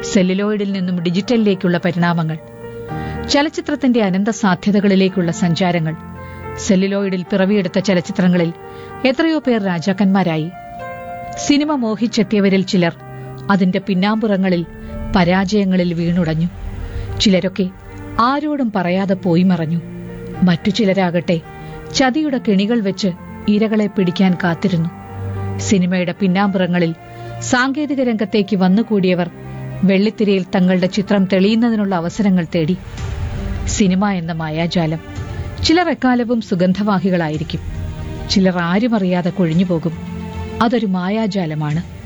സെല്ലുലോയിഡിൽ നിന്നും ഡിജിറ്റലിലേക്കുള്ള പരിണാമങ്ങൾ ചലച്ചിത്രത്തിന്റെ അനന്ത സാധ്യതകളിലേക്കുള്ള സഞ്ചാരങ്ങൾ സെല്ലുലോയിഡിൽ പിറവിയെടുത്ത ചലച്ചിത്രങ്ങളിൽ എത്രയോ പേർ രാജാക്കന്മാരായി സിനിമ മോഹിച്ചെത്തിയവരിൽ ചിലർ അതിന്റെ പിന്നാമ്പുറങ്ങളിൽ പരാജയങ്ങളിൽ വീണുടഞ്ഞു ചിലരൊക്കെ ആരോടും പറയാതെ പോയി മറഞ്ഞു മറ്റു ചിലരാകട്ടെ ചതിയുടെ കെണികൾ വെച്ച് ഇരകളെ പിടിക്കാൻ കാത്തിരുന്നു സിനിമയുടെ പിന്നാമ്പുറങ്ങളിൽ സാങ്കേതിക രംഗത്തേക്ക് വന്നുകൂടിയവർ വെള്ളിത്തിരയിൽ തങ്ങളുടെ ചിത്രം തെളിയുന്നതിനുള്ള അവസരങ്ങൾ തേടി സിനിമ എന്ന മായാജാലം ചിലർ എക്കാലവും സുഗന്ധവാഹികളായിരിക്കും ചിലർ ആരും അറിയാതെ കൊഴിഞ്ഞുപോകും അതൊരു മായാജാലമാണ്